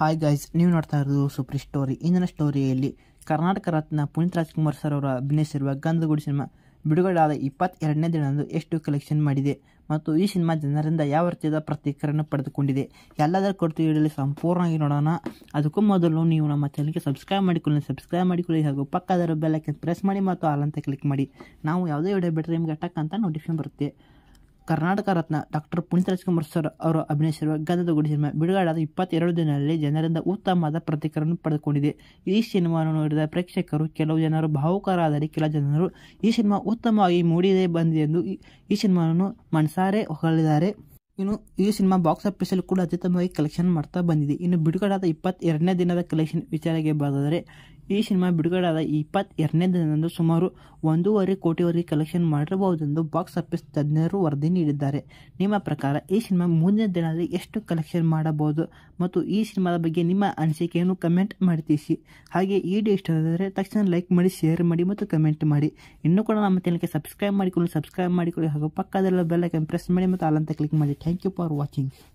hi guys ನೀವು ನೋಡ್ತಾ ಇರೋದು ಸೂಪರ್ ಸ್ಟೋರಿ ಇಂದಿನ ಸ್ಟೋರಿಯಲ್ಲಿ ಕರ್ನಾಟಕ ರತ್ನ ಪುನೀತ್ ರಾಜ್ಕುಮಾರ್ ಸರ್ ಅವರ ಅಭಿನಯಿಸಿರುವ ಗಂಧಗುಡಿ ಸಿನಿಮಾ ಬಿಡುಗಡೆ ಆದ ಇಪ್ಪತ್ತೆರಡನೇ ದಿನದಂದು ಎಷ್ಟು ಕಲೆಕ್ಷನ್ ಮಾಡಿದೆ ಮತ್ತು ಈ ಸಿನಿಮಾ ಜನರಿಂದ ಯಾವ ರೀತಿಯಾದ ಪ್ರತಿಕ್ರಿಯೆಯನ್ನು ಪಡೆದುಕೊಂಡಿದೆ ಎಲ್ಲದರ ಕುರಿತು ವಿಡಿಯೋಲಿ ಸಂಪೂರ್ಣವಾಗಿ ನೋಡೋಣ ಅದಕ್ಕೂ ಮೊದಲು ನೀವು ನಮ್ಮ ಚಾನಲ್ಗೆ ಸಬ್ಸ್ಕ್ರೈಬ್ ಮಾಡಿಕೊಳ್ಳಿ ಸಬ್ಸ್ಕ್ರೈಬ್ ಮಾಡಿಕೊಳ್ಳಿ ಹಾಗೂ ಪಕ್ಕದ ಬೆಲ್ಲಕ್ಕೆ ಪ್ರೆಸ್ ಮಾಡಿ ಮತ್ತು ಆಲ್ ಅಂತ ಕ್ಲಿಕ್ ಮಾಡಿ ನಾವು ಯಾವುದೇ ವಿಡಿಯೋ ಬಿಟ್ಟರೆ ನಿಮಗೆ ಟಕ್ ಅಂತ ನೋಟಿಫಿಕೇಶನ್ ಬರುತ್ತೆ ಕರ್ನಾಟಕ ರತ್ನ ಡಾಕ್ಟರ್ ಪುನೀತ್ ರಾಜ್ಕುಮಾರ್ ಸರ್ ಅವರು ಅಭಿನಯಿಸಿರುವ ಗಂಧದ ಗುಡಿ ಸಿನಿಮಾ ಬಿಡುಗಡೆಯಾದ ಇಪ್ಪತ್ತೆರಡು ದಿನದಲ್ಲಿ ಜನರಿಂದ ಉತ್ತಮವಾದ ಪ್ರತಿಕ್ರಿಯೆಯನ್ನು ಪಡೆದುಕೊಂಡಿದೆ ಈ ಸಿನಿಮಾವನ್ನು ನೋಡಿದ ಪ್ರೇಕ್ಷಕರು ಕೆಲವು ಜನರು ಭಾವುಕರಾದರೆ ಕೆಲ ಜನರು ಈ ಸಿನಿಮಾ ಉತ್ತಮವಾಗಿ ಮೂಡಿದೆ ಬಂದಿದೆ ಎಂದು ಈ- ಈ ಸಿನಿಮಾವನ್ನು ಮನಸಾರೆ ಹೊಗಳಿದ್ದಾರೆ ಇನ್ನು ಈ ಸಿನಿಮಾ ಬಾಕ್ಸ್ ಆಫೀಸಲ್ಲಿ ಕೂಡ ಅತ್ಯುತ್ತಮವಾಗಿ ಕಲೆಕ್ಷನ್ ಮಾಡ್ತಾ ಬಂದಿದೆ ಇನ್ನು ಬಿಡುಗಡೆಯಾದ ಇಪ್ಪತ್ತೆರಡನೇ ದಿನದ ಕಲೆಕ್ಷನ್ ವಿಚಾರಕ್ಕೆ ಬರೋದಾದರೆ ಈ ಸಿನಿಮಾ ಬಿಡುಗಡೆಯಾದ ಇಪ್ಪತ್ತೆರಡನೇ ದಿನದಂದು ಸುಮಾರು ಒಂದೂವರೆ ಕೋಟಿವರೆಗೆ ಕಲೆಕ್ಷನ್ ಮಾಡಿರಬಹುದೆಂದು ಬಾಕ್ಸ್ ಆಫೀಸ್ ತಜ್ಞರು ವರದಿ ನೀಡಿದ್ದಾರೆ ನಿಮ್ಮ ಪ್ರಕಾರ ಈ ಸಿನಿಮಾ ಮುಂದಿನ ದಿನದಲ್ಲಿ ಎಷ್ಟು ಕಲೆಕ್ಷನ್ ಮಾಡಬಹುದು ಮತ್ತು ಈ ಸಿನಿಮಾದ ಬಗ್ಗೆ ನಿಮ್ಮ ಅನಿಸಿಕೆಯನ್ನು ಕಮೆಂಟ್ ಮಾಡಿ ತಿಳಿಸಿ ಹಾಗೆ ಈ ವಿಡಿಯೋ ಇಷ್ಟ ಆದರೆ ತಕ್ಷಣ ಲೈಕ್ ಮಾಡಿ ಶೇರ್ ಮಾಡಿ ಮತ್ತು ಕಮೆಂಟ್ ಮಾಡಿ ಇನ್ನೂ ಕೂಡ ನಮ್ಮ ಚಾನಲ್ಗೆ ಸಬ್ಸ್ಕ್ರೈಬ್ ಮಾಡಿಕೊಳ್ಳಿ ಸಬ್ಸ್ಕ್ರೈಬ್ ಮಾಡಿಕೊಳ್ಳಿ ಹಾಗೂ ಪಕ್ಕದಲ್ಲ ಬೆಲ್ ಐಕನ್ ಪ್ರೆಸ್ ಮಾಡಿ ಮತ್ತು ಆಲ್ ಅಂತ ಕ್ಲಿಕ್ ಮಾಡಿ ಥ್ಯಾಂಕ್ ಯು ಫಾರ್ ವಾಚಿಂಗ್